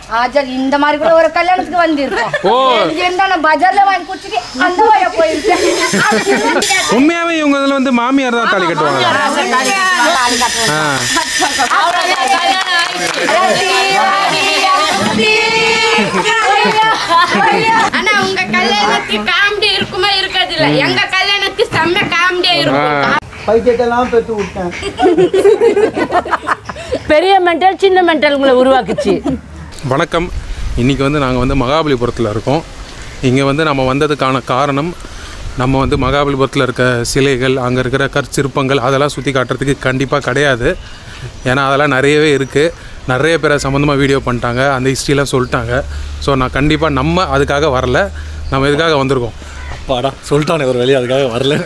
ஆஜர் இந்த மாதிரி கூட ஒரு கல்யாணத்துக்கு வந்திருக்கோம் ஓ. இது என்ன நான் பஜார்ல வாங்கி குடிச்சிட்டு அந்த வழியா போயிருக்கேன் உண்மையாவே இவங்க இதுல வந்து மாமியார் தான் தாலி கட்டுவாங்க ஆ ஆனா உங்க கல்யாணத்துக்கு காமெடி இருக்குமா இருக்காது இல்ல எங்க கல்யாணத்துக்கு செம்ம காமெடியா ஆ. இருக்கும் பைத்தியத்தெல்லாம் பெற்று விட்டேன் பெரிய மென்டல் சின்ன மென்டல் உங்களை உருவாக்குச்சு வணக்கம் இன்றைக்கி வந்து நாங்கள் வந்து மகாபலிபுரத்தில் இருக்கோம் இங்கே வந்து நம்ம வந்ததுக்கான காரணம் நம்ம வந்து மகாபலிபுரத்தில் இருக்க சிலைகள் அங்கே இருக்கிற கற்சிற்பங்கள் அதெல்லாம் சுற்றி காட்டுறதுக்கு கண்டிப்பாக கிடையாது ஏன்னா அதெல்லாம் நிறையவே இருக்குது நிறைய பேரை சம்மந்தமாக வீடியோ பண்ணிட்டாங்க அந்த ஹிஸ்ட்ரிலாம் சொல்லிட்டாங்க ஸோ நான் கண்டிப்பாக நம்ம அதுக்காக வரல நம்ம இதுக்காக வந்திருக்கோம் அப்பாடா சொல்லிட்டானே ஒரு வழி அதுக்காக வரல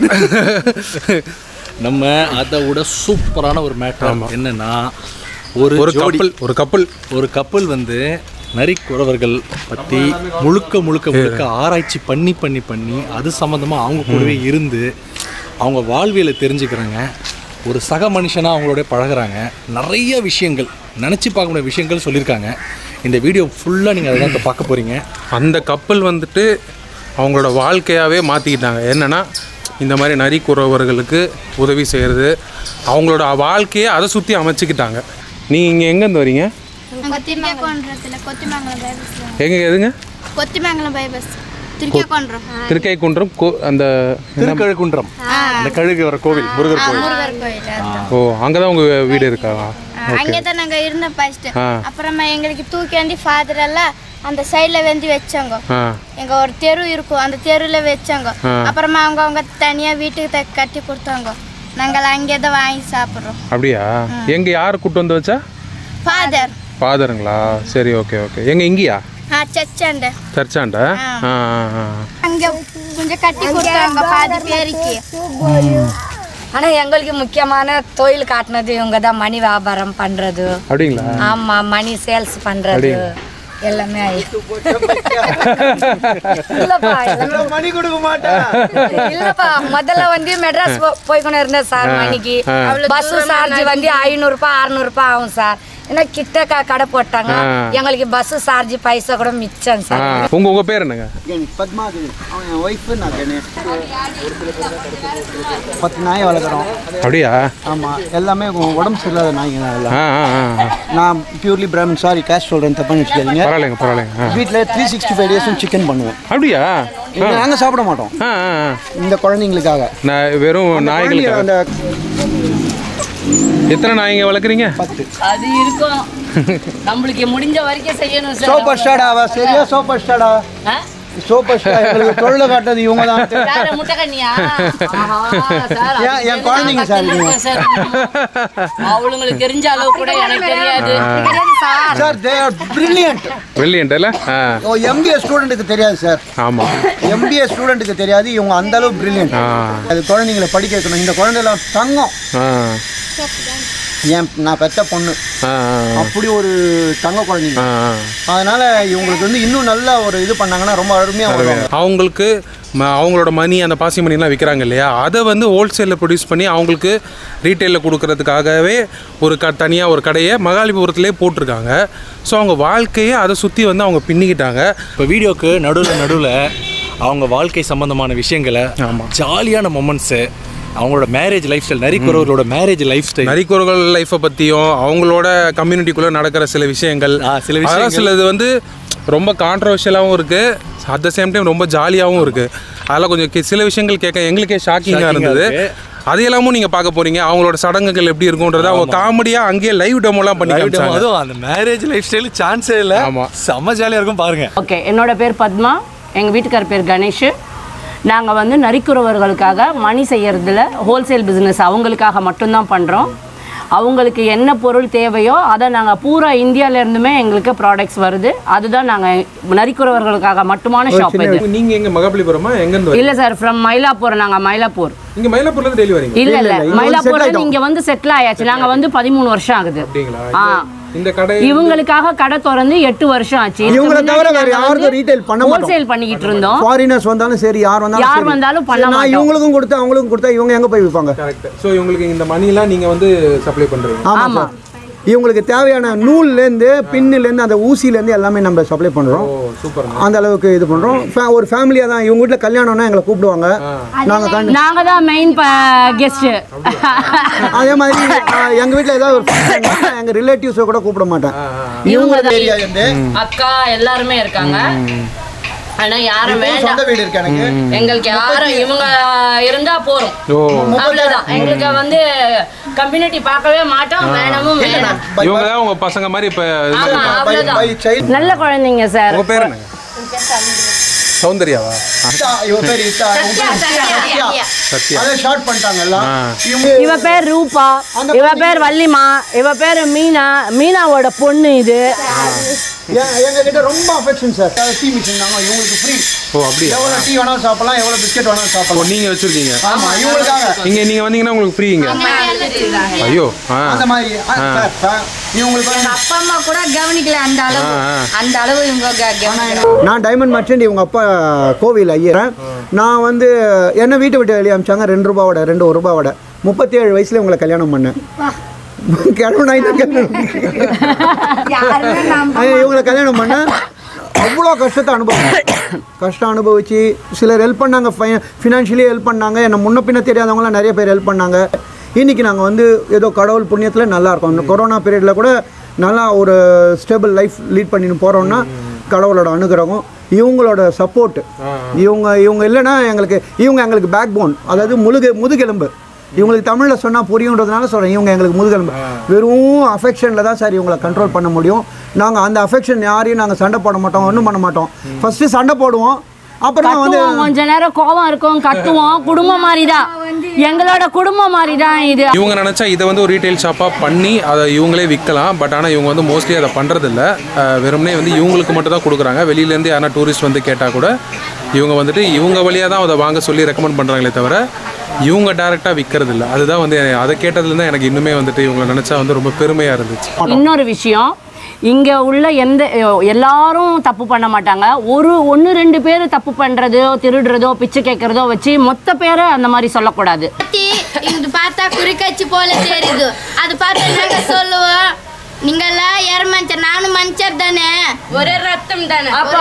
நம்ம அதை விட சூப்பரான ஒரு மேட்டர் என்னன்னா ஒரு ஒரு ஜோடி கப்பல் ஒரு கப்பல் ஒரு கப்பல் வந்து நரிக்குறவர்கள் பற்றி முழுக்க முழுக்க முழுக்க ஆராய்ச்சி பண்ணி பண்ணி பண்ணி அது சம்மந்தமாக அவங்க கூடவே இருந்து அவங்க வாழ்வியலை தெரிஞ்சுக்கிறாங்க ஒரு சக மனுஷனாக அவங்களோட பழகுறாங்க நிறைய விஷயங்கள் நினச்சி பார்க்க முடியாத விஷயங்கள் சொல்லியிருக்காங்க இந்த வீடியோ ஃபுல்லாக நீங்கள் அதை தான் பார்க்க போகிறீங்க அந்த கப்பல் வந்துட்டு அவங்களோட வாழ்க்கையாகவே மாற்றிக்கிட்டாங்க என்னென்னா இந்த மாதிரி நரிக்குறவர்களுக்கு உதவி செய்கிறது அவங்களோட வாழ்க்கையை அதை சுற்றி அமைச்சிக்கிட்டாங்க நீங்கள் இங்கே எங்கேருந்து வரீங்க அங்க திருக்கேக்கோன்றதுல கொத்திமங்கலம் பைபஸ் எங்கே எதுங்க கொத்திமங்கலம் பைபஸ் திருக்கேக்கோன்றம் திருக்கைக்குன்றம் கோ அந்த திருக்கழுக்குன்றம் இந்த கழுகு வர கோவில் முருகர் கோவில் முருகர் கோயில் ஓ அங்கே தான் உங்கள் வீடு இருக்கா அங்கே தான் நாங்க இருந்தோம் ஃபர்ஸ்ட் ஆ. அப்புறமா எங்களுக்கு தூக்கி வந்து ஃபாதர் எல்லாம் அந்த சைடுல வந்து வச்சாங்க ஆ எங்க ஒரு தெரு இருக்கும் அந்த தெருல வச்சாங்க அப்புறமா அவங்க அவங்க தனியா வீட்டுக்கு த- கட்டி கொடுத்தாங்க நாங்கள் அங்கே தான் வாங்கி சாப்பிட்றோம் அப்படியா எங்கே யார் கூட்டு வந்து வச்சா ஃபாதர் ஃபாதருங்களா சரி ஓகே ஓகே எங்கே இங்கேயா ஆ சச்சாண்ட சர்ச்சாண்ட ஆ ஆ ஆ அங்க கொஞ்சம் கட்டி கொடுத்தாங்க பாதி பேருக்கு ஆனா எங்களுக்கு முக்கியமான தொழில் காட்டினது இவங்க தான் மணி வியாபாரம் பண்றது அப்படிங்களா ஆமா மணி சேல்ஸ் பண்றது எல்லாமே இல்லப்பா எல்லாமே- மணி கொடுக்க மாட்டேன் இல்லப்பா முதல்ல வந்து மெட்ராஸ் போ- போய்க்கணும் இருந்தேன் சார் மணிக்கு பஸ் சார்ஜ் வந்து ஐநூறு ரூபாய் அறுநூறு ரூபாய் ஆகும் சார் ஏன்னா கிட்ட க- கடை போட்டாங்க எங்களுக்கு பஸ் சார்ஜ் பைசா கூட மிச்சம் ஆ சார் உங்கள் உங்கள் பேர் என்னங்க கணேஷ் பத்மாவதி அவன் என் ஒய்ஃபு நான் கணேஷ் பத்து நாய் வளர்க்குறோம் அப்படியா ஆமாம் எல்லாமே உ- உடம்பு சரியில்லாத நாய்ங்க தான் எல்லாம் ஆ ஆ ஆ ஆ. நான் பியூர்லி பிராமின் சாரி கேஷ் சொல்கிறேன் தப்பான்னு வச்சுக்காதீங்க பரவாயில்லைங்க பரவாயில்லைங்க ஆ வீட்டில் த்ரீ சிக்ஸ்டி ஃபைவ் டேஸும் சிக்கன் பண்ணுவேன் அப்படியா இங்க நாங்கள் சாப்பிட மாட்டோம் ஆ ஆ ஆ. இந்த குழந்தைங்களுக்காக நான் வெறும் நாய்களுக்கு அந்த எத்தனை நாய்ங்க வளர்க்குறீங்க பத்து அது இருக்கும் நம்மளுக்கு முடிஞ்ச வரைக்கும் செய்யணும் சார் சூப்பர் ஸ்டார்டா அவ சரியா சூப்பர் ஸ்டார்டா ஆ? சூப்பர் ஸ்டார் எங்களுக்கு தொழில காட்டுறது இவங்க தான் யாரு முட்டைக்கண்ணியா ஆஹா, சார், அது ஏன் என் குழந்தைங்க சார் இவங்க. சார். அவளுங்களுக்கு தெரிஞ்ச அளவு கூட எனக்கு தெரியாது சார் தே ஆர் பிரில்லியன்ட் வெள்ளியன்டல ஆ ஓ எம்பிஏ ஸ்டூடெண்ட்டுக்கு தெரியாது சார் ஆமாம் எம்பிஏ ஸ்டூடெண்ட்டுக்கு தெரியாது இவங்க அந்த அளவு பிரில்லியன்ட் ஆ அது குழந்தைங்களை படிக்க வைக்கணும் இந்த குழந்தைலாம் தங்கம் ஆ ஏன் நான் பெத்த பொண்ணு ஆ ஆ அப்படி ஒரு தங்க குழந்தைங்க ஆ அதனால இவங்களுக்கு வந்து இன்னும் நல்ல ஒரு இது பண்ணாங்கன்னா ரொம்ப அருமையா வருவாங்க அவங்களுக்கு ம- அவங்களோட மணி அந்த பாசி மணிலாம் விற்கிறாங்க இல்லையா அதை வந்து ஹோல்சேலில் ப்ரொடியூஸ் பண்ணி அவங்களுக்கு ரீட்டெயிலில் கொடுக்கறதுக்காகவே ஒரு க தனியாக ஒரு கடையை மகாலிபுரத்துலேயே போட்டிருக்காங்க ஸோ அவங்க வாழ்க்கையை அதை சுற்றி வந்து அவங்க பின்னிக்கிட்டாங்க இப்போ வீடியோக்கு நடுவில் நடுவில் அவங்க வாழ்க்கை சம்பந்தமான விஷயங்களை ஜாலியான மொமெண்ட்ஸு அவங்களோட மேரேஜ் லைஃப் ஸ்டைல் நரிக்குறவர்களோட மேரேஜ் லைஃப் ஸ்டைல் நரிக்குறவர்கள் லைஃப்பை பற்றியும் அவங்களோட கம்யூனிட்டிக்குள்ளே நடக்கிற சில விஷயங்கள் ஆ, சில அதெல்லாம் விஷயங்கள். சிலது வந்து ரொம்ப கான்ட்ரவர்ஷியலாகவும் இருக்குது அட் த சேம் டைம் ரொம்ப ஜாலியாகவும் இருக்குது அதெல்லாம் கொஞ்சம் கே- சில விஷயங்கள் கேட்க எங்களுக்கே ஷாக்கிங்காக Shocking-ஆ இருந்தது இருக்கு. அது எல்லாமும் நீங்கள் பார்க்க போறீங்க அவங்களோட சடங்குகள் எப்படி இருக்கும்ன்றத அவங்க காமெடியாக அங்கேயே லைவ் டெமோலாம் பண்ணி காமிச்சாங்க அதுவும் அந்த மேரேஜ் லைஃப் ஸ்டைல் சான்ஸே இல்லை ஆமா. செம்ம ஜாலியாக இருக்கும் பாருங்க ஓகே என்னோட பேர் பத்மா எங்கள் வீட்டுக்கார் பேர் கணேஷ் நாங்கள் வந்து நரிக்குறவர்களுக்காக மணி செய்யறதுல ஹோல்சேல் பிஸ்னஸ் அவங்களுக்காக மட்டும்தான் பண்ணுறோம் அவங்களுக்கு என்ன பொருள் தேவையோ அதை நாங்கள் பூரா இந்தியால இருந்துமே எங்களுக்கு ப்ராடக்ட்ஸ் வருது அதுதான் நாங்கள் நரிக்குறவர்களுக்காக மட்டுமான ஷாப் இது நீங்கள் எங்கே மகாபலிபுரமா எங்கேருந்து இல்லை சார் ஃப்ரம் மயிலாப்பூர் நாங்கள் மயிலாப்பூர் இங்கே மயிலாப்பூர்லேருந்து டெய்லி வரீங்க இல்ல இல்ல இல்ல, இங்க வந்து மயிலாப்பூர்ல settle இங்க வந்து செட்டில் ஆயாச்சு நாங்க வந்து பதிமூணு வருஷம் ஆகுது அப்படிங்களா ஆ இந்த கடை இவங்களுக்காக கடை திறந்து எட்டு வருஷம் ஆச்சு இவங்களை தவிர வேற யாருக்கும் ரீட்டைல் பண்ண மாட்டோம் ஹோல்சேல் பண்ணிக்கிட்டு இருந்தோம் ஃபாரினர்ஸ் வந்தாலும் சரி யார் வந்தாலும் யார் சரி. வந்தாலும் பண்ண சரி, நான் மாட்டோம். இவங்களுக்கும் கொடுத்து அவங்களுக்கும் கொடுத்தா இவங்க எங்க போய் விற்பாங்க கரெக்ட் ஸோ இவங்களுக்கு இந்த மணிலாம் நீங்கள் வந்து சப்ளை பண்ணுறீங்க ஆமா ஆமா சார் இவங்களுக்கு தேவையான நூல்லேருந்து பின்னுலேருந்து அந்த ஊசிலேருந்து எல்லாமே நம்ம சப்ளை பண்ணுறோம் சூப்பர் அந்த அளவுக்கு இது பண்ணுறோம் ஒரு ஃபேமிலியாக தான் இவங்க வீட்டில் கல்யாணம்னா எங்களை கூப்பிடுவாங்க நாங்கள் கண்டு நாங்க தான் மெயின் கெஸ்ட் அதே மாதிரி ஆஹ், எங்க வீட்ல ஏதாவது ஒரு function எங்க ரிலேட்டிவ்ஸை கூட கூப்பிட மாட்டேன் இவங்க ஏரியா இருந்து அக்கா எல்லாருமே இருக்காங்க ஆனா யாரும் வேண்டாம் சொந்த வீடு இருக்கு எனக்கு எங்களுக்கு யாரும் இவங்க இருந்தா போறோம் ஓ அவ்வளவுதான் எங்களுக்கு வந்து கம்யூனிட்டி பார்க்கவே மாட்டோம் வேணவும் வேணாம் இவங்க தான் உங்க பசங்க மாதிரி இப்ப இது ஆமா மாதிரி- அவ்வளவுதான் பை சைல்ட் நல்ல குழந்தைங்க சார் உங்க பேர் என்னங்க சௌந்தர்யாவா இவ பேர் இத்தா இவன் பேர் சத்யா. சத்யா அதை ஷார்ட் பண்ணிட்டாங்க எல்லாம் ஆ. இவங்க இவ பேர் ரூபா இவ பேர் வள்ளிமா இவ பேர் மீனா மீனாவோட பொண்ணு இது எ- எங்க கிட்ட ரொம்ப அஃபெக்ஷன் சார் டீ மிஷின் தாங்க இவங்களுக்கு ஃப்ரீ ஓ அப்படியா எவ்வளவு டீ வேணாலும் சாப்பிடலாம் எவ்வளவு பிஸ்கெட் வேணாலும் ஓ சாப்பிடலாம் நீங்க வச்சிருக்கீங்க ஆமா இவங்களுக்காக இங்க நீங்க வந்தீங்கன்னா உங்களுக்கு ஃப்ரீங்க ஐயோ ஆ அந்த மாதிரி ஆ, சார், சார், இவங்களுக்கு வந்து- அப்பா அம்மா கூட கவனிக்கல அந்த அளவு ஆ, ஆ. அந்த அளவு இவங்க க- கவனிக்கல நான் டைமண்ட் மர்ச்சன்ட் இவங்க அப்பா கோவில் ஐயரன் நான் வந்து என்ன வீட்டை விட்டு வெளியே அமிச்சாங்க ரெண்டு ரூபாவோட ரெண்டு ஒரு ரூபாவோட முப்பத்தி ஏழு வயசுல உங்களை கல்யாணம் பண்ணேன் கிழமை நாய் தான் கல்யாணம் யாருமே நம்ப ஐயா, இவங்களை கல்யாணம் பண்ண அவ்வளோ கஷ்டத்தை அனுபவிச்சேன் கஷ்டம் அனுபவிச்சு சிலர் ஹெல்ப் பண்ணாங்க ஃபினான்ஷியலி ஹெல்ப் பண்ணாங்க என்னை முன்ன பின்ன தெரியாதவங்களாம் நிறைய பேர் ஹெல்ப் பண்ணாங்க இன்றைக்கி நாங்கள் வந்து ஏதோ கடவுள் புண்ணியத்தில் நல்லா இருக்கோம் இந்த கொரோனா பீரியடில் கூட நல்லா ஒரு ஸ்டேபிள் லைஃப் லீட் பண்ணின்னு போகிறோம்னா கடவுளோட அனுகிரகம் இவங்களோட சப்போர்ட் இவங்க இவங்க இல்லைன்னா எங்களுக்கு இவங்க எங்களுக்கு பேக் போன் அதாவது முதுகு முதுகெலும்பு இவங்களுக்கு தமிழில் சொன்னால் புரியுன்றதுனால சொல்கிறேன் இவங்க எங்களுக்கு முதுகெலும்பு வெறும் அஃபெக்ஷனில் தான் சார் இவங்களை கண்ட்ரோல் பண்ண முடியும் நாங்கள் அந்த அஃபெக்ஷன் யாரையும் நாங்கள் சண்டை போட மாட்டோம் ஒன்றும் பண்ண மாட்டோம் ஃபஸ்ட்டு சண்டை போடுவோம் அப்புறமா வந்து கத்துவோம் கொஞ்ச நேரம் கோவம் இருக்கும் கத்துவோம் குடும்பம் மாதிரி தான் எங்களோட குடும்பம் மாதிரி தான் இது இவங்க நினச்சா இதை வந்து ஒரு ரீட்டைல் ஷாப்பாக பண்ணி அதை இவங்களே விற்கலாம் பட் ஆனால் இவங்க வந்து மோஸ்ட்லி அதை பண்ணுறதில்ல வெறுமனே வந்து இவங்களுக்கு மட்டும் தான் கொடுக்குறாங்க வெளியிலேருந்து யாரா டூரிஸ்ட் வந்து கேட்டால் கூட இவங்க வந்துட்டு இவங்க வழியாக தான் அதை வாங்க சொல்லி ரெக்கமெண்ட் பண்ணுறாங்களே தவிர இவங்க டேரெக்டாக விற்கிறது இல்லை அதுதான் வந்து அதை கேட்டதுலேருந்து எனக்கு இன்னுமே வந்துட்டு இவங்களை நினச்சா வந்து ரொம்ப பெருமையாக இருந்துச்சு இன்னொரு விஷயம் இங்கே உள்ள எந்த எல்லாரும் தப்பு பண்ண மாட்டாங்க ஒரு ஒன்று ரெண்டு பேர் தப்பு பண்ணுறதோ திருடுறதோ பிச்சை கேட்குறதோ வச்சு மொத்த பேரை அந்த மாதிரி சொல்லக்கூடாது பத்தி இது பார்த்தா குறிக்கட்சி போல தெரியுது அது பார்த்தா நாங்க சொல்லுவோம் நீங்கெல்லாம் யார் மனுஷன் நானும் மனுஷர் தானே ஒரே ரத்தம் தானே அப்போ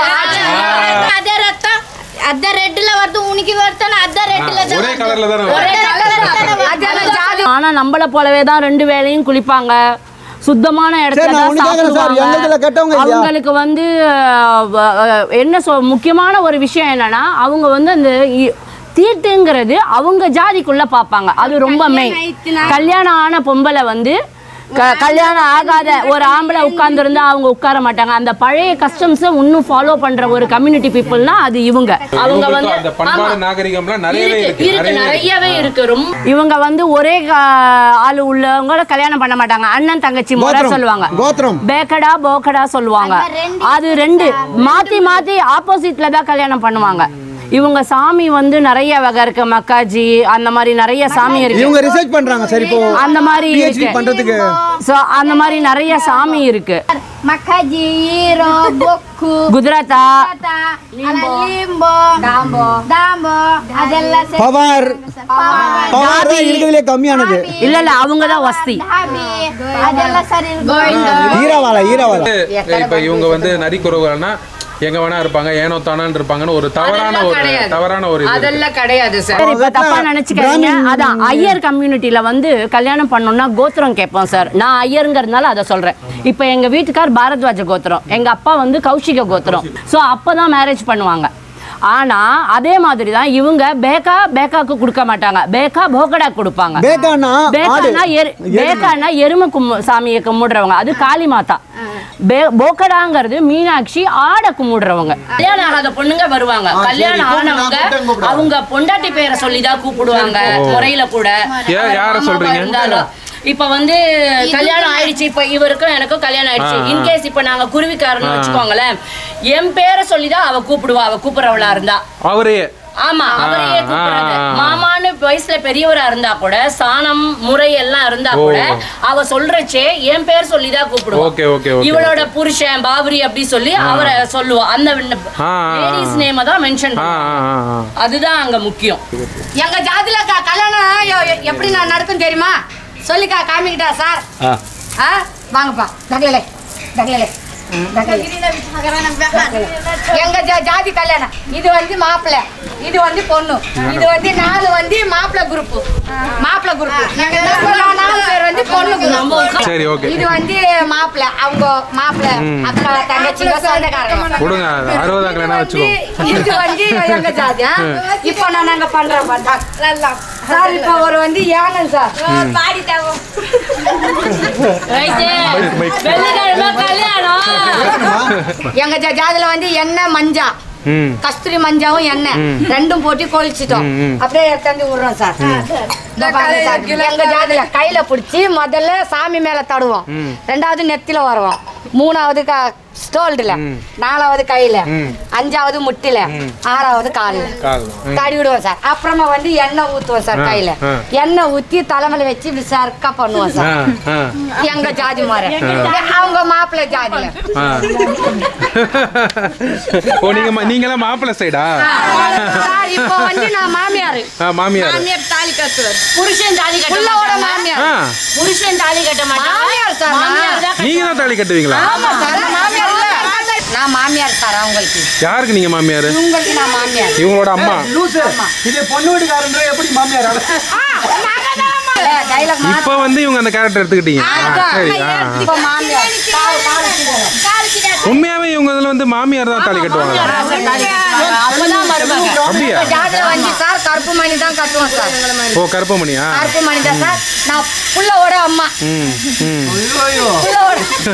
அதே ரத்தம் அத ரெட்ல வருது உனக்கு வருத்தம் அத ரெட்ல ஒரே கலரில் தானே ஒரே கலர் ஜாதி ஆனால் நம்மளை போலவே தான் ரெண்டு வேளையும் குளிப்பாங்க சுத்தமான இடத்துல சரி, நான் தான் ஒண்ணு கேக்குறேன் சார். சாப்பிடுவாங்க. எங்களுதுல கெட்டவங்க இல்லையா? அவங்களுக்கு வந்து அஹ், வ- அஹ், என்ன சொல் முக்கியமான ஒரு விஷயம் என்னன்னா அவங்க வந்து அந்த இ- தீட்டுங்கிறது அவங்க ஜாதிக்குள்ள பார்ப்பாங்க அது ரொம்ப மெயின் கல்யாணம் ஆன பொம்பளை வந்து க- கல்யாணம் ஆகாத ஒரு ஆம்பளை உட்கார்ந்துருந்தா அவங்க உட்கார மாட்டாங்க அந்த பழைய கஸ்டம்ஸை இன்னும் ஃபாலோ பண்ற ஒரு கம்யூனிட்டி பீப்புள்னா அது இவங்க அவங்க வந்து அந்த பண்பாடு நாகரிகம்லாம் நிறையவே இருக்கு இருக்கு இருக்கு நிறையவே இருக்கு. நிறையவே இருக்கு ரொம்ப இவங்க வந்து ஒரே கா- ஆளு உள்ளவங்கள கல்யாணம் பண்ண மாட்டாங்க அண்ணன் தங்கச்சி முறை கோத்திரம். சொல்லுவாங்க கோத்திரம். பேக்கடா போக்கடா சொல்லுவாங்க அது ரெண்டு மாத்தி மாத்தி ஆப்போசிட்ல தான் கல்யாணம் பண்ணுவாங்க இவங்க சாமி வந்து நிறைய வகை இருக்கு மக்காஜி அந்த மாதிரி நிறைய சாமி இருக்கு இவங்க ரிசர்ச் பண்றாங்க சரி இப்போ அந்த மாதிரி PhD இருக்கு பண்றதுக்கு சோ அந்த மாதிரி நிறைய சாமி இருக்கு மக்காஜி ஈரோ பொக்கு குஜராத்தா லிம்போ தாம்போ தாம்போ அதெல்லாம் சரி. பவர் பவர், பவர் தான் இருக்கிறதுலே கம்மியானது இல்ல இல்ல அவங்க தான் வஸ்தி தாபி, அதெல்லாம் சரி இருக்கும் ஈராவாலா ஈராவாலா இப்போ இவங்க வந்து நரிக்குறவுகள்னா எங்க வேணா இருப்பாங்க ஏனோ தானான்னு இருப்பாங்கன்னு ஒரு தவறான ஒரு தவறான ஒரு இது இருக்கு. அதெல்லாம் கிடையாது சார் சார் இப்ப தப்பா நினைச்சுக்காதீங்க அதான் ஐயர் கம்யூனிட்டில வந்து கல்யாணம் பண்ணோம்னா கோத்திரம் கேட்போம் சார் நான் ஐயருங்கிறதுனால அதை சொல்றேன் இப்ப எங்க வீட்டுக்கார் பாரத்வாஜ கோத்திரம் எங்க அப்பா வந்து கௌஷிக கோத்திரம் ஸோ அப்பதான் மேரேஜ் பண்ணுவாங்க ஆனா அதே மாதிரி தான் இவங்க பேக்கா பேக்காக்கு கொடுக்க மாட்டாங்க பேக்கா போகடா கொடுப்பாங்க பேக்கானா ஆடு பேக்கானா எரு பேக்கானா எருமை கும்மு சாமியை கும்பிடுறவங்க அது காளி மாதா பே போக்கடாங்கிறது மீனாட்சி ஆடை கும்பிடுறவங்க கல்யாணம் ஆகாத பொண்ணுங்க வருவாங்க கல்யாணம் சரி, ஆனவங்க கூப்பிட்டு கூப்பிடுறாங்க. அவங்க பொண்டாட்டி பேரை சொல்லி தான் கூப்பிடுவாங்க முறையில கூட ஏன் யாரை மாமாவா சொல்றீங்க? இருந்தாலும். இப்ப வந்து கல்யாணம் ஆயிடுச்சு இப்ப இவருக்கும் எனக்கும் கல்யாணம் ஆயிடுச்சு ஆ, ஆ. இன்கேஸ் இப்ப நாங்க குருவிக்காரன்னு வச்சுக்கோங்களேன் என் பேரை சொல்லிதான் அவ கூப்பிடுவா அவ கூப்பிடுறவளா இருந்தா அவரே ஆமா அவரையே ஆ, கூப்பிடுறது ஆ, ஆ. மாமான்னு வயசுல பெரியவரா இருந்தா கூட சாணம் முறை எல்லாம் இருந்தா ஓ. கூட அவ சொல்றச்சே என் பேர் சொல்லிதான் கூப்பிடுவா ஓகே ஓகே ஓகே இவளோட புருஷன் பாபரி அப்படி சொல்லி அவரை சொல்லுவா அந்த ஆ, ஆ, லேடிஸ் நேம தான் மென்ஷன் ஆ ஆ ஆ ஆ அதுதான் அங்க முக்கியம் எங்க ஜாதியில க- கல்யாணம் எ- எ- எப்படி நான் நடக்கும் தெரியுமா சொல்லிக்கா காமிக்கிட்டா சார் ஆ ஆ வாங்கப்பா தகலலே தகலலே எங்க ஜா- ஜாதி கல்யாணம் இது வந்து மாப்பிள்ளை இது வந்து பொண்ணு இது வந்து நாலு வந்து மாப்பிள்ளை குரூப் மாப்பிள்ளை குரூப் நாலு பேர் வந்து பொண்ணு group. சரி ஓகே இது வந்து மாப்பிள்ளை அவங்க மாப்பிள்ளை அக்கா தங்கச்சிங்க சொந்தக்காரங்க கொடுங்க அறுபதாம் கல்யாணம் வச்சுக்கோ இது வந்து எங்க ஜாதி ஆ? இப்போ நான் நாங்க பண்றோம் சார் இப்போ ஒரு வந்து ஏனன் சார் பாடி தேவை வெள்ளிக்கிழமை கல்யாணம் எங்க ஜா- ஜாதியில வந்து எண்ணெய் மஞ்சா ம் கஸ்தூரி மஞ்சாவும் எண்ணெய் ரெண்டும் போட்டு கொளிச்சிட்டோம் அப்படியே எடுத்தாந்து விடுறோம் சார் இந்த பாருங்க சார். எங்க ஜாதியில கையில பிடிச்சி முதல்ல சாமி மேல தடுவோம் ரெண்டாவது நெத்தில வருவோம் மூணாவது ஸ்டோல்டுல நாலாவது கையில அஞ்சாவது முட்டில ஆறாவது கால்ல கால் தடி விடுவோம் சார் அப்புறமா வந்து எண்ணெய் ஊத்துவோம் சார் ஆ, கையில ஆ. எண்ணெய் ஊத்தி தலைமையில வச்சு இப்படி சர்க்கா பண்ணுவோம் ஆ சார் ஆ எங்க ஜாதி மாற அவங்க மாப்பிள்ளை ஜாதியில ஆ ஓ நீங்க மா- நீங்களாம் மாப்பிள்ளை சைடா சார், இப்போ வந்து நான் மாமியாரு ஆ மாமியார் தாலி கட்டுவார் புருஷன் தாலி கட்ட புள்ளோட மாமியார் ஆ புருஷன் தாலி கட்ட மாட்டான் மாமியார் சார் மாமியார் தான் நீங்க தான் தாலி கட்டுவீங்களா ஆமா சார் நான் மாமியார் இல்ல நான் மாமியார் சார் அவங்களுக்கு யாருக்கு நீங்க மாமியார் உங்களுக்கு நான் மாமியார் இவங்களோட அம்மா லூசு இது பொண்ணு வீட்டுக்காரன்ற எப்படி மாமியார் டைலாக் இப்போ வந்து இவங்க அந்த கேரக்டர் எடுத்துக்கிட்டீங்க ஆ, சரி ஆ ஆ. இப்போ மாமியார் கால் கால் வச்சுக்கோங்க. உண்மையாவே இவங்க இதுல வந்து மாமியார் தான் தாலி கட்டுவாங்க அப்பதான் மருமக அப்படியா இப்போ ஜாதியில வந்து சார் கருப்பு மணி தான் கட்டுவோம் சார் ஓ கருப்பமணியா கருப்பு மணி தான் சார் நான் புள்ளோட அம்மா ம் ம் புள்ளோட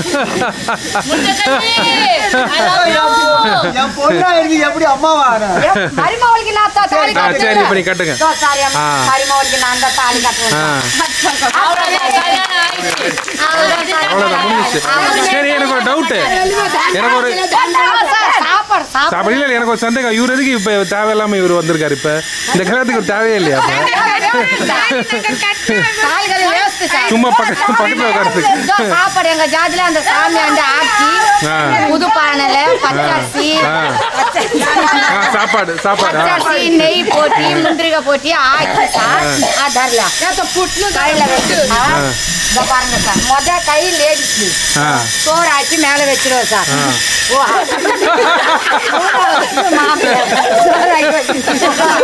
என் பொண்ணா இருந்து எப்படி அம்மாவா மருமகளுக்கு நான் தான் தாலி ஆ, கட்டுவேன் சரி, இப்ப நீ கட்டுங்க. இதோ சாரி அம்மா. ஆ. மருமகளுக்கு நான் தான் தாலி கட்டுவேன் ஆ சார். அவ்வளவுதான் கல்யாணம் ஆயிடுச்சு அவ்வளவுதான் சார். அவ்வளோதான் முடிஞ்சிச்சு சரி எனக்கு ஒரு டவுட்டு எனக்கு ஒரு சார், சாப்பாடு சாப்பாடு அப்படி இல்லை எனக்கு ஒரு சந்தேகம் இவர் எதுக்கு இப்போ தேவையில்லாம இவர் வந்திருக்காரு இப்போ இந்த கல்யாணத்துக்கு ஒரு தேவையே இல்லையா அப்போ காய்கறி waste சார். சும்மா பக்கத்து பக்கத்தில் உட்காரத்துக்கு இதோ சாப்பாடு எங்க ஜாதியில அந்த சாமி வந்து ஆக்கி ஆ. புது பானையில பச்சரிசி ஆ. ஆ சாப்பாடு சாப்பாடு ஆ பச்சரிசி நெய் போட்டி முந்திரிகை போட்டி ஆக்கி சார் ஆ தரல கையில வச்சு ஆ, இதோ பாருங்க சார் மொத கை லேடிஸ் ஆ சோறு ஆக்கி மேல வச்சிருவோம் சார் ஓ மாமியார் சோறு ஆக்கி வச்சிருவோம்.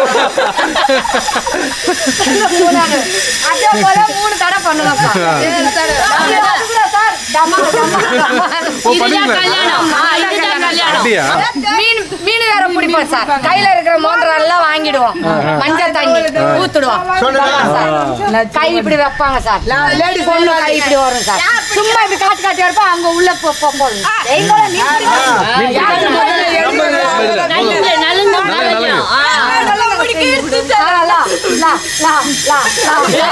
மூணாவது. அதே போல மூணு தடவை பண்ணுவோம் சார் அது கூட சார் டமா டமா டமா. ஓ இதுதான் பண்ணுவீங்களா கல்யாணம் ஆ, இதுதான் கல்யாணம் அப்படியா மீன் மீன் வேற பிடிப்போம் சார் கையில இருக்கிற மோதிரம் எல்லாம் வாங்கிடுவோம் மஞ்சள் தண்ணி ஊத்துடுவோம் சார். கை இப்படி வைப்பாங்க சார் லேடி பொண்ணு கை இப்படி வரும் சார் சும்மா இப்படி காட்டு காட்டி வரப்ப அவங்க உள்ள போ- போ- போடணும் எங்களோட மீன் பிடிக்கிறது. யாரு முதல்ல எடுக்கிறது? நல்லது நல்லது நல்லது ஆ. ஆ, லா, லா, லா, லா, லா.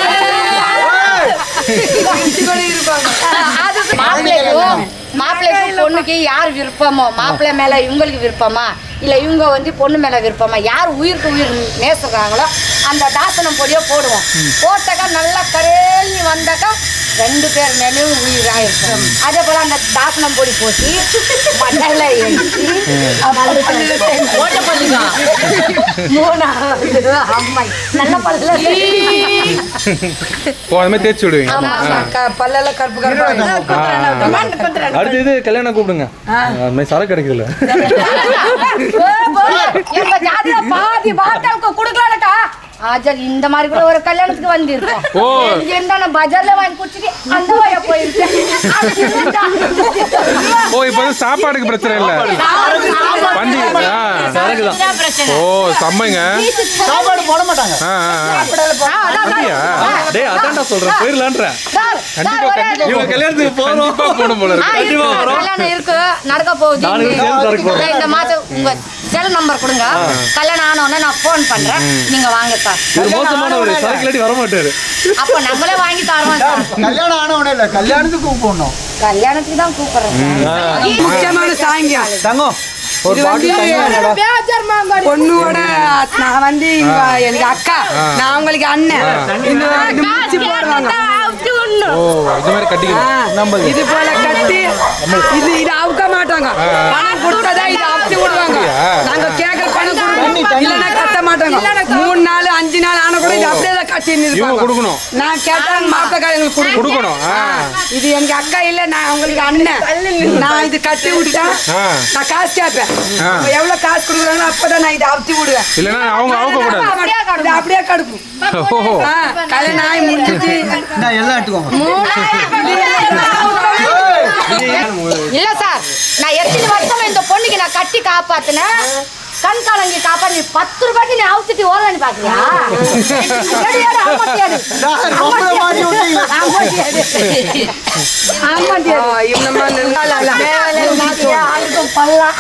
அது மாப்பிள்ளைக்கும் மாப்பிள்ளைக்கும் பொண்ணுக்கு யார் விருப்பமோ மாப்பிள்ளை மேல இவங்களுக்கு விருப்பமா இல்ல இவங்க வந்து பொண்ணு மேல விருப்பமா யார் உயிருக்கு உயிர் நேசுறாங்களோ அந்த தாசனம் பொடியை போடுவோம் போட்டாக்கா நல்லா கரேலி வந்தாக்கா ரெண்டு பேர் மேலேயும் உயிரா இருக்கும் அதே போல அந்த தாசனம் பொடி போட்டு மண்ணில் எழுச்சி ஓட்டப்பள்ளிக்கா மூணாவது அம்மை நல்ல பல்ல ஓ அது மாதிரி தேய்ச்சி விடுவீங்க ஆ. பல்லெல்லாம் கருப்பு கருப்பு அடுத்து இது கல்யாணம் கூப்பிடுங்க அது மாதிரி சரக்கு கிடைக்குதுல்ல எங்க ஜாதியில பாதி பாட்டலுக்கு குடுக்கலாம்க்கா ஆஜர் இந்த மாதிரி கூட ஒரு கல்யாணத்துக்கு வந்திருக்கோம் ஓ. இங்க இருந்தா நான் பஜார்ல வாங்கி குடிச்சிட்டு அந்த வழியா போயிருக்கேன் ஓ இப்போ வந்து சாப்பாடுக்கு பிரச்சனை இல்லை பந்தி ஆ சரக்கு தான் இதுதான் பிரச்சனை ஓ செம்மைங்க சாப்பாடு போட மாட்டாங்க ஆ ஆ ஆ. அப்படியா டேய் அதான்டா சொல்றேன் போயிடலான்றேன் கண்டிப்பா கண்டிப்பா இவங்க கல்யாணத்துக்கு போறோம் கண்டிப்பா போடும் போல இருக்கு கண்டிப்பா வரோம். கல்யாணம் இருக்கு நடக்க போகுது நாலு பேரும் சேர்ந்து சரக்கு போறோம். இந்த மாசம் உங்க செல் நம்பர் கொடுங்க கல்யாணம் ஆனோடனே நான் ஃபோன் பண்றேன் நீங்க வாங்க சார் இவர் மோசமான ஒரு சரக்கு இல்லாட்டி வர மாட்டாரு அப்ப நம்மளே வாங்கி தரோம் சார் கல்யாணம் ஆனவனே இல்ல கல்யாணத்துக்கு கூப்பிடணும் கல்யாணத்துக்கு தான் கூப்பிடுறேன் சார் முக்கியமான சாயங்காலம் தங்கம் ஒரு இது வந்து பாட்டில் தங்கம் பொண்ணோட நான் வந்து இவங்க எனக்கு அக்கா நான் அவங்களுக்கு அண்ணன் இந்த இது முடிச்சு போடுவாங்க ஓ இது மாதிரி கட்டிக்கணும் ஆ, இது போல கட்டி இது இது அவுக்க மாட்டாங்க பணம் கொடுத்ததா இது அவுத்தி விடுவாங்க நாங்க கேக்குற பணம் கொடுக்கணும் இல்லைன்னா கட்ட மாட்டாங்க மூணு நாள் அஞ்சு நாள் ஆன கூட இது அப்படியே தான் கட்டி வச்சுன்னு இவங்க இருப்பாங்க. கொடுக்கணும் நான் கேட்டா மாப்பிள்ளைக்காரங்களுக்கு கொடுக்கணும் கொடுக்கணும் ஆ இது எங்க அக்கா இல்ல நான் உங்களுக்கு அண்ணன் நான் இது கட்டி விட்டா ஆ. நான் காசு கேட்பேன் ஆ. அவங்க எவ்வளவு காசு கொடுக்குறாங்களோ அப்பதான் நான் இதை அவுத்தி விடுவேன் இல்லைன்னா அவங்க அவங்க கூடாது இது அப்படியே கடுக்கும் ஓஹோ ஆ, கல்யாணம் ஆகி முடிஞ்சிச்சு நான் எல்லாம் எடுத்துக்கோங்க இல்ல சார் நான் எத்தனை வருஷம் இந்த பொண்ணுக்கு நான் கட்டி காப்பாத்தினேன் கண் கலங்கி காப்பாத்தி பத்து ரூபாய்க்கு நீ அவுத்துட்டு ஓடலான்னு பாக்குறியா எடு, எடு, அம்மட்டி எடு. நான் ரொம்ப மாட்டி விட்டீங்க. அம்மட்டி எடு. அம்மட்டி எடு. ஆ, இவன மாதிரி இருந்தாலும் அல்ல. மேலே மாட்டியா, ஆளுக்கும் பல்லா.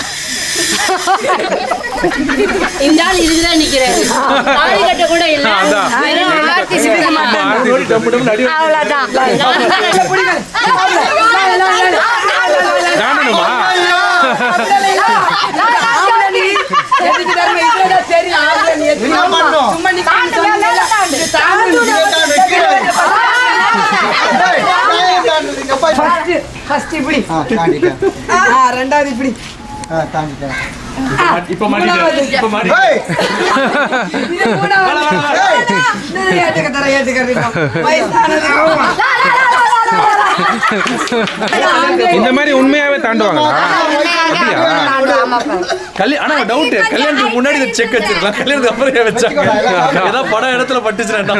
இந்த ஆள் இதுதான் நிக்கிறேன் தாலி கட்ட கூட இல்ல அதான். வெறும் ஆர்த்தி சிவக மாட்டேன் அவ்வளவுதான் காணணுமா ஆம்பளை நீ எதுக்கு தெரியுமா? இதுலதான் தெரியும் ஆம்பளை நீ எதுக்கு என்ன பண்ணணும்? சும்மா நிக்கிறேன்னு சொன்னீங்கல்ல? இது தாங்கணும். ஏய், நான் ஏன் தாண்டுறீங்க? போய். First, first இப்படி ஆ, தாண்டிட்டேன். ஆ, ரெண்டாவது இப்படி ஆ, தாண்டிட்டேன். மூணாவது ஏய், இது மூணாவது இது ஏத்துக்க தரேன், ஏத்துக்க தரேன். வயசானது இந்த மாதிரி உண்மையாவே தாண்டுவாங்களா அப்படியா கல்யாணம் ஆனா டவுட் கல்யாணத்துக்கு முன்னாடி இந்த செக் வச்சிருக்கலாம் கல்யாணத்துக்கு அப்புறம் ஏன் வச்சாங்க ஏதோ படம் இடத்துல பட்டுச்சுன்னா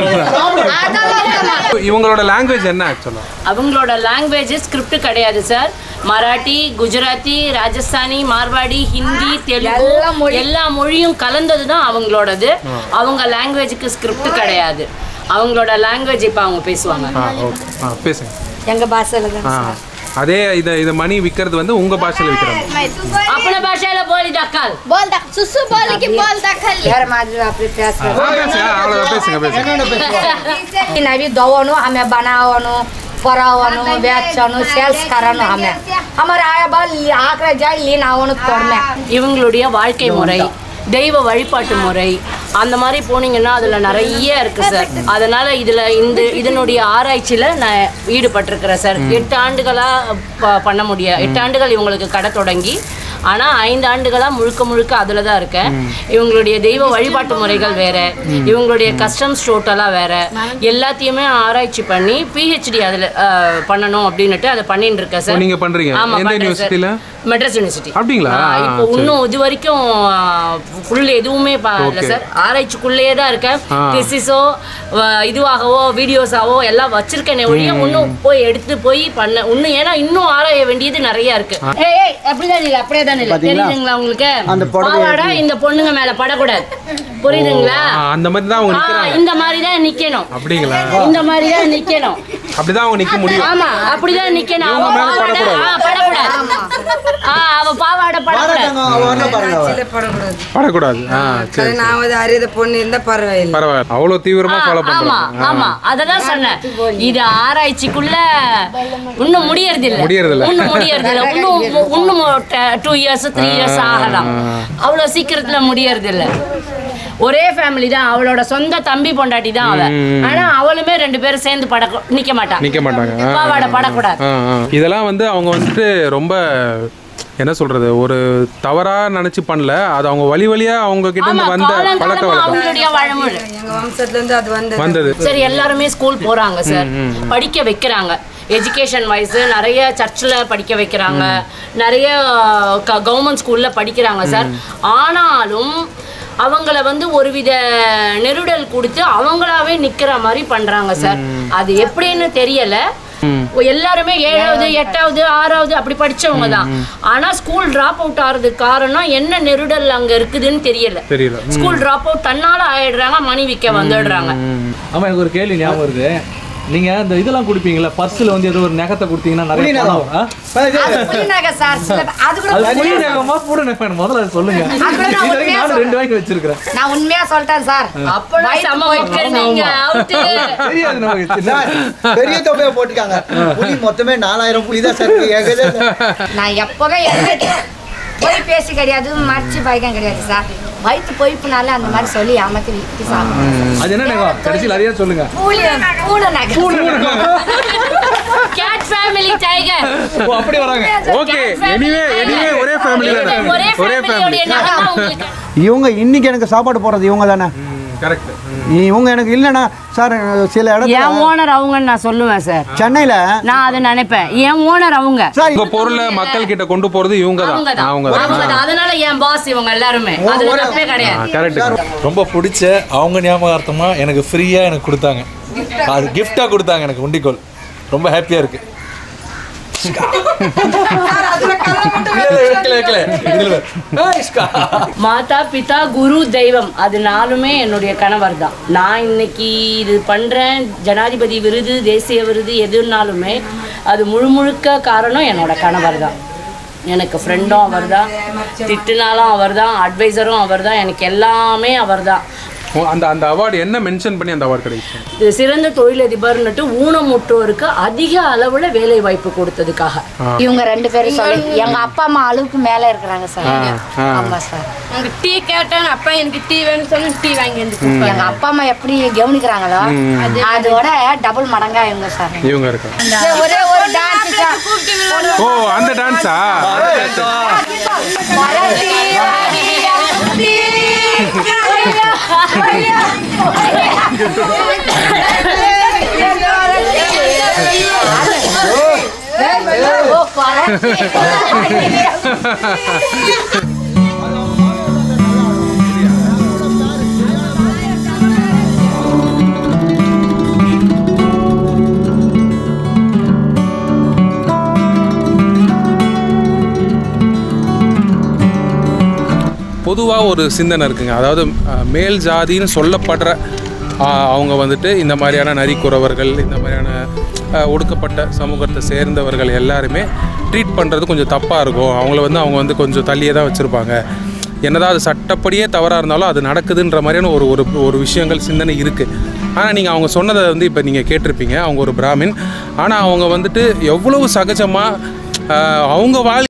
இவங்களோட லாங்குவேஜ் என்ன ஆக்சுவலா அவங்களோட லாங்குவேஜ் ஸ்கிரிப்ட் கிடையாது சார் மராட்டி குஜராத்தி ராஜஸ்தானி மார்வாடி ஹிந்தி தெலுங்கு எல்லா மொழியும் கலந்தது தான் அவங்களோடது அவங்க லாங்குவேஜுக்கு ஸ்கிரிப்ட் கிடையாது அவங்களோட லாங்குவேஜ் இப்போ அவங்க பேசுவாங்க ஆ ஓகே ஆ பேசுங்க எங்க பாஷையில தான் ஆ அதே இதை இதை மணி விற்கிறது வந்து உங்க பாஷையில் விற்கிறாங்க अपने भाषा बोली दक्कल बोल दा सुसु बोली कि बोल दखल வேற மாதிரி அப்படி பேசுறேன் அவ்வளோதான் பேசுங்க பேசுங்க नवी दौनु हमें बनावनु परावनु बेचनु सेल्स करनु हमें हमारे आया बाल आकर जाए लीन आवनु तोड़ने இவங்களுடைய வாழ்க்கை முறை தெய்வ வழிபாட்டு முறை அந்த மாதிரி போனீங்கன்னா அதில் நிறைய இருக்கு சார் அதனால இதில் இந்த இதனுடைய ஆராய்ச்சியில் நான் ஈடுபட்டிருக்கிறேன் சார் எட்டு ஆண்டுகளாக ப- பண்ண முடியாது எட்டு ஆண்டுகள் இவங்களுக்கு கடை தொடங்கி ஆனால் ஐந்து ஆண்டுகளாக முழுக்க முழுக்க அதில் தான் இருக்கேன் இவங்களுடைய தெய்வ வழிபாட்டு முறைகள் வேற இவங்களுடைய கஸ்டம்ஸ் டோட்டலாக வேற எல்லாத்தையுமே ஆராய்ச்சி பண்ணி பிஹெச்டி அதில் பண்ணணும் அப்படின்னுட்டு அதை பண்ணிட்டு இருக்கேன் சார் நீங்க பண்றீங்க ஆமா, எந்த பண்றேன் சார். யூனிவர்சிட்டியில மெட்ராஸ் யூனிவர்சிட்டி அப்படிங்களா? ஆ, இப்போ சரி. இன்னும் இது வரைக்கும் ஃபுல் எதுவுமே பா- இல்ல Okay. சார் ஆராய்ச்சிக்குள்ளேயே தான் இருக்கேன் ஆ. திசிஸோ இதுவாகவோ வீடியோஸாவோ எல்லாம் வச்சிருக்கேனே ஒழிய இன்னும் போய் எடுத்து போய் பண்ண இன்னும் ஏன்னா இன்னும் ஆராய வேண்டியது நிறைய இருக்கு ஏய் ஏய் அப்படிதான் இல்லை அப்படியே தான் இல்லை பாத்தீங்களா? தெரியுதுங்களா உங்களுக்கு அந்த புடவை பாவாடை இந்த பொண்ணுங்க மேல படக்கூடாது புரியுதுங்களா ஆ, அந்த மாதிரி தான் அவங்க ஆ, நிக்கிறாங்க இந்த மாதிரி தான் நிக்கணும் அப்படிங்களா இந்த மாதிரி தான் நிக்கணும் அப்படிதான் அவங்க நிக்க முடியும் ஆமா அப்படிதான் நிக்கணும் அவ இவங்க மேல பாவாடை படக்கூடாது. ஆ, படக்கூடாது ஆ அவ பாவாடை படக்கூடாது பாராட்டாங்க, அவ வரல பாருங்க அவ. சில படக்கூடாது படக்கூடாது ஆ சரி நான் வந்து அறியாத பொண்ணு இருந்தா பரவாயில்லை பரவாயில்ல அவ்வளோ தீவிரமா ஃபாலோ ஆமா பண்றாங்க ஆமா அததான் சொன்னேன் இது ஆராய்ச்சிக்குள்ள இன்னும் முடியறது இல்ல முடியறதில்ல. இன்னும் முடியறது இல்ல இன்னும் இன்னும் டூ இயர்ஸ் த்ரீ இயர்ஸ் ஆகலாம் அவ்வளவு சீக்கிரத்துல முடியறது இல்ல ஒரே ஃபேமிலி தான் அவளோட சொந்த தம்பி பொண்டாட்டி தான் அவ ஆனா அவளுமே ரெண்டு பேரும் சேர்ந்து பட நிக்க மாட்டா நிக்க மாட்டாங்க ஆ, பாவாடை படக்கூடாது ஆ, ஆ. இதெல்லாம் வந்து அவங்க வந்துட்டு ரொம்ப என்ன சொல்றது ஒரு தவறா நினைச்சு பண்ணல அது அவங்க வழி வழியா அவங்க கிட்ட ஆமா இருந்து வந்த பழக்க காலங்காலமா வழக்கம் அவங்களுடைய வழமுறை எங்க வம்சத்துல இருந்து அது வந்து வந்தது சரி எல்லாருமே ஸ்கூல் போறாங்க சார் படிக்க வைக்கிறாங்க எஜுகேஷன் வைஸ் நிறைய சர்ச்சில் படிக்க வைக்கிறாங்க நிறைய கவர்மெண்ட் ஸ்கூல்ல படிக்கிறாங்க சார் ஆனாலும் அவங்கள வந்து ஒருவித நெருடல் கொடுத்து அவங்களாவே நிக்கிற மாதிரி பண்றாங்க சார் அது எப்படின்னு தெரியல எல்லாருமே ஏழாவது எட்டாவது ஆறாவது அப்படி படிச்சவங்க தான் ஆனா ஸ்கூல் டிராப் அவுட் ஆறதுக்கு காரணம் என்ன நெருடல் அங்க இருக்குதுன்னு தெரியல தெரியல ஸ்கூல் டிராப் அவுட் தன்னால ஆயிடுறாங்க மணி விற்க வந்துடுறாங்க ஆமா எனக்கு ஒரு கேள்வி ஞாபகம் வருது நீங்க இந்த இதெல்லாம் கொடுப்பீங்களா பர்ஸ்ல வந்து ஏதோ ஒரு நகத்தை கொடுத்தீங்கன்னா நிறைய புலி பணம் நகம். ஆ? அது புள்ளிநகை சார் சில பேர்- அது கூட அது புலி நகமா பூட நகம் முதல்ல அதை சொல்லுங்க அப்புறம் நான் இது வரைக்கும் உண்மையா நானும் ரெண்டு வாங்கி வச்சிருக்கிறேன் நான் உண்மையா சொல்லிட்டேன் சார் அப்பதான் செம வைக்க நீங்க அவுட்டு தெரியாது நமக்கு சின்ன சார், பெரிய தொகையை போட்டுக்காங்க புலி மொத்தமே நாலாயிரம் புலி தான் சார் இருக்கு. எங்கதே நான் எப்பவே என்னைக்கும் பொய் பேசி கிடையாது மறைச்சு பயக்கம் கிடையாது சார் வயிற்று பொய்ப்புனால அந்த மாதிரி சொல்லி ஏமாத்தி விட்டு சாப்பிடுவேன் அது என்ன நகம் கடைசியில் அதையா சொல்லுங்க பூலி பூனை நகை கேட் ஃபேமிலி டைகர் ஓ அப்படி வராங்க ஓகே எனிவே எனிவே ஒரே ஃபேமிலி தானே ஒரே ஒரே ஃபேமிலியோட ஃபேமிலி நகை உங்களுக்கு இவங்க இன்னைக்கு எனக்கு சாப்பாடு போடுறது இவங்க தானே கரெக்ட் இவங்க எனக்கு இல்லைன்னா சார் சில என் இடத்துல ஓனர் அவங்கன்னு நான் சொல்லுவேன் சார் சென்னையில் நான் அதை நினைப்பேன் என் ஓனர் அவங்க சார் உங்க பொருளை மக்கள் கிட்ட கொண்டு போறது இவங்க அவங்க தான் தான் அவங்க அவங்க தான். அதனால என் பாஸ் இவங்க எல்லாருமே அதுல தப்பே கிடையாது கரெக்ட் ரொம்ப பிடிச்ச அவங்க ஞாபகார்த்தமாக எனக்கு ஃப்ரீயாக எனக்கு கொடுத்தாங்க அது கிஃப்டாக கொடுத்தாங்க எனக்கு உண்டிக்கோல் ரொம்ப ஹாப்பியாக இருக்கு மாதா பிதா குரு தெய்வம் அது நாலுமே என்னுடைய கணவர் தான் நான் இன்னைக்கு இது பண்ணுறேன் ஜனாதிபதி விருது தேசிய விருது எதுனாலுமே அது முழு முழுக்க காரணம் என்னோட கணவர் தான் எனக்கு ஃப்ரெண்டும் அவர் தான் திட்டுனாலும் அவர் தான் அட்வைசரும் அவர் தான் எனக்கு எல்லாமே அவர் தான் அந்த அந்த அவார்டு என்ன மென்ஷன் பண்ணி அந்த அவார்டு கிடைக்கும் இது சிறந்த தொழிலதிபர்னுட்டு ஊனமுற்றோருக்கு அதிக அளவில் வேலை வாய்ப்பு கொடுத்ததுக்காக இவங்க ரெண்டு பேரும் சொல்லி எங்க அப்பா அம்மா அளவுக்கு மேல இருக்கிறாங்க சார் ஆ. ஆமா சார் உங்க டீ கேட்டேன் அப்பா எனக்கு டீ வேணும்னு சொல்லி டீ வாங்கி வந்து எங்க அப்பா அம்மா எப்படி கவனிக்கிறாங்களோ அதோட டபுள் மடங்கா இவங்க சார் இவங்க இருக்காங்க ஒரே ஒரு டான்ஸ் ஓ அந்த டான்ஸா பொதுவாக ஒரு சிந்தனை இருக்குங்க அதாவது அஹ், மேல் ஜாதின்னு சொல்லப்படுற அஹ், அவங்க வந்துட்டு இந்த மாதிரியான நரிக்குறவர்கள் இந்த மாதிரியான அஹ், ஒடுக்கப்பட்ட சமூகத்தை சேர்ந்தவர்கள் எல்லாருமே ட்ரீட் பண்ணுறது கொஞ்சம் தப்பாக இருக்கும் அவங்கள வந்து அவங்க வந்து கொஞ்சம் தள்ளியே தான் வச்சுருப்பாங்க என்னதான் அது சட்டப்படியே தவறாக இருந்தாலும் அது நடக்குதுன்ற மாதிரியான ஒரு ஒரு ஒரு விஷயங்கள் சிந்தனை இருக்குது ஆனால் நீங்கள் அவங்க சொன்னதை வந்து இப்போ நீங்கள் கேட்டிருப்பீங்க அவங்க ஒரு பிராமின் ஆனால் அவங்க வந்துட்டு எவ்வளவு சகஜமாக அவங்க வாழ்க்கை